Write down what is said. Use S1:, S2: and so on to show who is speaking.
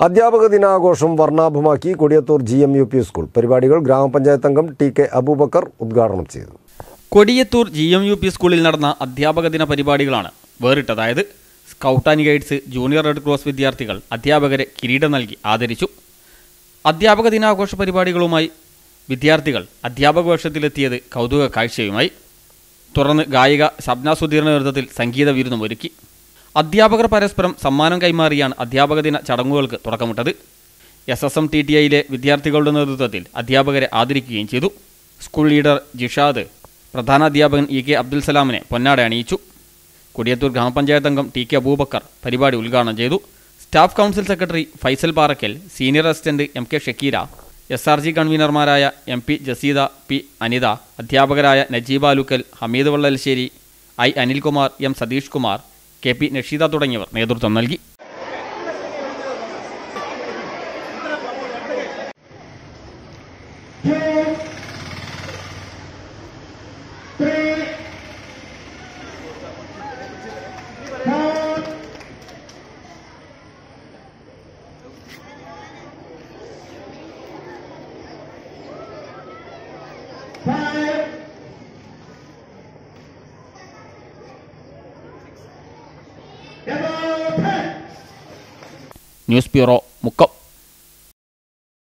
S1: അധ്യാപക ദിനാഘോഷം വർണ്ണാഭമാക്കി Kodiyathur G M U P school പരിപാടികൾ ഗ്രാമപഞ്ചായത്ത് അംഗം ടി കെ അബൂബക്കർ ഉദ്ഘാടനം ചെയ്തു
S2: Kodiyathur G M U P സ്കൂളിൽ നടന്ന അധ്യാപക ദിന പരിപാടികളാണ് വേറിട്ടതായത് scout and guides junior red cross വിദ്യാർത്ഥികൾ അധ്യാപകരെ കിരീടം നൽകി ആദരിച്ചു അധ്യാപക ദിനാഘോഷ പരിപാടികളുമായി വിദ്യാർത്ഥികൾ അധ്യാപക വേഷത്തിലെത്തിയത് കൗതുക കാഴ്ചയുമായി തുടർന്ന് ഗായിക ഷബ്ന സുധീറിന്റെ നേതൃത്വത്തിൽ സംഗീത വിരുന്നും ഒരുക്കി അധ്യാപകർ പരസ്പരം സമ്മാനം കൈമാറിയാണ് അധ്യാപക ദിന ചടങ്ങുകൾക്ക് തുടക്കമിട്ടത് S S M T T ഐയിലെ വിദ്യാർത്ഥികളുടെ നേതൃത്വത്തിൽ അധ്യാപകരെ ആദരിക്കുകയും ചെയ്തു സ്കൂൾ ലീഡർ ജിഷാദ് പ്രധാനാധ്യാപകൻ ഇ കെ അബ്ദുൽ സലാമിനെ പൊന്നാട അണിയിച്ചു കൊടിയത്തൂർ ഗ്രാമപഞ്ചായത്ത് അംഗം ടി കെ അബൂബക്കർ പരിപാടി ഉദ്ഘാടനം ചെയ്തു staff council secretary Faisal Parakkal senior assistant M K Shakira S R G കൺവീനർമാരായ M P Jaseeda P Anitha അധ്യാപകരായ Najeeba Alukkal Hameed Vallalassery I Anilkumar M Satheesh Kumar K P Nasheeda തുടങ്ങിയവർ നേതൃത്വം നൽകി ന്യൂസ് ബ്യൂറോ മുക്കം